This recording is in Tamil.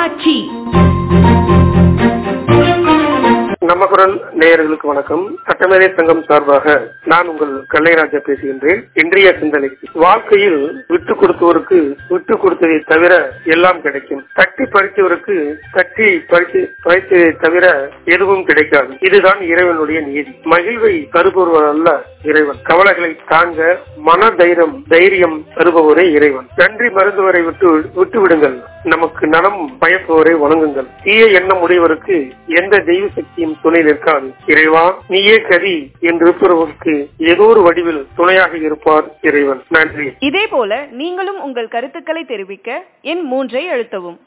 தொலைக்காட்சி நம்ம குரல் நேயர்களுக்கு வணக்கம் சட்டமேதை சங்கம் சார்பாக நான் உங்கள் கல்லைராஜா பேசுகின்றேன் இன்றைய சிந்தனை வாழ்க்கையில் விட்டு கொடுத்தவருக்கு விட்டு கொடுத்ததை தவிர எல்லாம் கிடைக்கும் தட்டி பறித்தவருக்கு தட்டி பறித்து பறித்ததை தவிர எதுவும் கிடைக்காது இதுதான் இறைவனுடைய நீதி மகிழ்வை தருபவர் அல்ல இறைவன் கவலைகளை தாங்க மன தைரியம் தைரியம் தருபவரே இறைவன் நன்றி மருந்துவரை விட்டு விட்டு விடுங்கள் நமக்கு நலம் பயப்பவரை வணங்குங்கள் தீய எண்ணம் உடையவருக்கு எந்த தெய்வ சக்தியும் துணை நிற்காது இறைவா நீயே கதி என்று இருப்பவருக்கு ஏதோ ஒரு வடிவில் துணையாக இருப்பார் இறைவன் நன்றி இதே போல நீங்களும் உங்கள் கருத்துக்களை தெரிவிக்க எண் மூன்றை அழுத்தவும்